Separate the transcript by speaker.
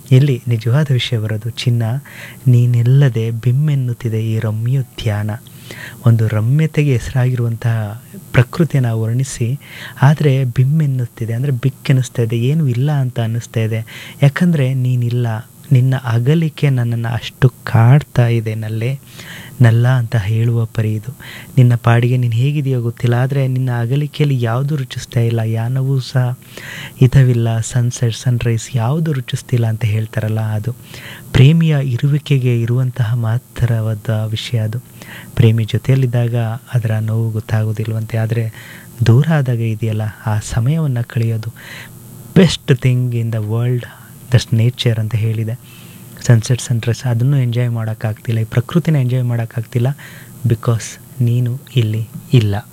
Speaker 1: ಇಲ್ಲಿ ನಿಜವಾದ ವಿಷಯ ಬರೋದು ಚಿನ್ನ ನೀನೆಲ್ಲದೆ ಬಿಮ್ಮೆನ್ನುತ್ತಿದೆ ಈ ರಮ್ಯೋದ್ಯಾನ ಒಂದು ರಮ್ಯತೆಗೆ ಹೆಸರಾಗಿರುವಂತಹ ಪ್ರಕೃತಿಯನ್ನು ವರ್ಣಿಸಿ ಆದರೆ ಬಿಮ್ಮೆನ್ನುತ್ತಿದೆ ಅಂದರೆ ಬಿಕ್ಕೆನಿಸ್ತಾ ಇದೆ ಏನೂ ಇಲ್ಲ ಅಂತ ಅನ್ನಿಸ್ತಾ ಇದೆ ಯಾಕಂದರೆ ನೀನಿಲ್ಲ ನಿನ್ನ ಅಗಲಿಕೆ ನನ್ನನ್ನು ಅಷ್ಟು ಕಾಡ್ತಾ ಇದೆ ನಲ್ಲೇ ನಲ್ಲ ಅಂತ ಹೇಳುವ ಪರಿ ಇದು ನಿನ್ನ ಪಾಡಿಗೆ ನೀನು ಹೇಗಿದೆಯೋ ಗೊತ್ತಿಲ್ಲ ಆದರೆ ನಿನ್ನ ಅಗಲಿಕೆಯಲ್ಲಿ ಯಾವುದು ರುಚಿಸ್ತಾ ಇಲ್ಲ ಯಾನವೂ ಸಹ ಹಿತವಿಲ್ಲ ಸನ್ಸೆಟ್ ಸನ್ರೈಸ್ ಯಾವುದು ರುಚಿಸ್ತಿಲ್ಲ ಅಂತ ಹೇಳ್ತಾರಲ್ಲ ಅದು ಪ್ರೇಮಿಯ ಇರುವಿಕೆಗೆ ಇರುವಂತಹ ಮಹತ್ತರವಾದ ವಿಷಯ ಅದು ಪ್ರೇಮಿ ಜೊತೆಯಲ್ಲಿದ್ದಾಗ ಅದರ ನೋವು ಗೊತ್ತಾಗೋದಿಲ್ವಂತೆ ಆದರೆ ದೂರ ಆದಾಗ ಇದೆಯಲ್ಲ ಆ ಸಮಯವನ್ನು ಕಳೆಯೋದು best thing in the world that's nature ಅಂತ ಹೇಳಿದೆ ಸನ್ಸೆಟ್ ಸನ್ರೈಸ್ ಅದನ್ನು ಎಂಜಾಯ್ ಮಾಡೋಕ್ಕಾಗ್ತಿಲ್ಲ ಈ ಪ್ರಕೃತಿನ ಎಂಜಾಯ್ ಮಾಡೋಕ್ಕಾಗ್ತಿಲ್ಲ ಬಿಕಾಸ್ ನೀನು ಇಲ್ಲಿ ಇಲ್ಲ